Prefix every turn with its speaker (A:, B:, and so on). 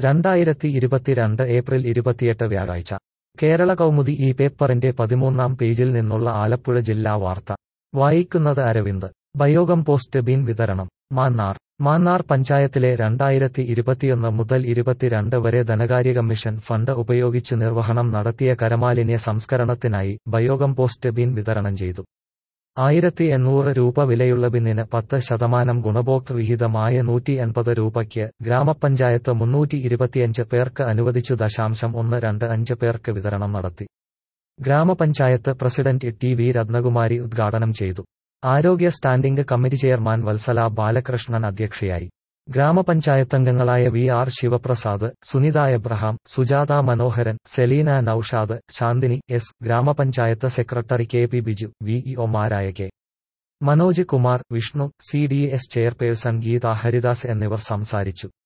A: രണ്ടായിരത്തി ഇരുപത്തിരണ്ട് ഏപ്രിൽ ഇരുപത്തിയെട്ട് വ്യാഴാഴ്ച കേരള കൗമുദി ഈ പേപ്പറിന്റെ പതിമൂന്നാം പേജിൽ നിന്നുള്ള ആലപ്പുഴ ജില്ലാ വാർത്ത വായിക്കുന്നത് അരവിന്ദ് ബയോഗം പോസ്റ്റ് ബീൻ വിതരണം മാന്നാർ മാന്നാർ പഞ്ചായത്തിലെ രണ്ടായിരത്തി ഇരുപത്തിയൊന്ന് മുതൽ ഇരുപത്തിരണ്ട് വരെ ധനകാര്യ കമ്മീഷൻ ഫണ്ട് ഉപയോഗിച്ച് നിർവഹണം നടത്തിയ കരമാലിന്യ സംസ്കരണത്തിനായി ബയോഗം പോസ്റ്റ് ബീൻ വിതരണം ചെയ്തു ആയിരത്തി എണ്ണൂറ് രൂപ വിലയുള്ള ബിന്നിന് പത്ത് ശതമാനം ഗുണഭോക്തൃ വിഹിതമായ നൂറ്റി എൺപത് രൂപയ്ക്ക് ഗ്രാമപഞ്ചായത്ത് മുന്നൂറ്റി ഇരുപത്തിയഞ്ച് പേർക്ക് അനുവദിച്ചു ദശാംശം ഒന്ന് രണ്ട് അഞ്ച് പേർക്ക് വിതരണം നടത്തി ഗ്രാമപഞ്ചായത്ത് പ്രസിഡന്റ് ടി വി രത്നകുമാരി ഉദ്ഘാടനം ചെയ്തു ആരോഗ്യ standing committee chairman Vathsala Balakrishnan അധ്യക്ഷയായി ഗ്രാമപഞ്ചായത്തംഗങ്ങളായ V R Sivaprasad Sunitha Abraham Sujatha Manoharan Selina Naushad Santhini S ഗ്രാമപഞ്ചായത്ത് secretary K P Biju V ഇഒമാരായ K Manoj Kumar Vishnu C D S chairperson Geetha Haridas എന്നിവർ സംസാരിച്ചു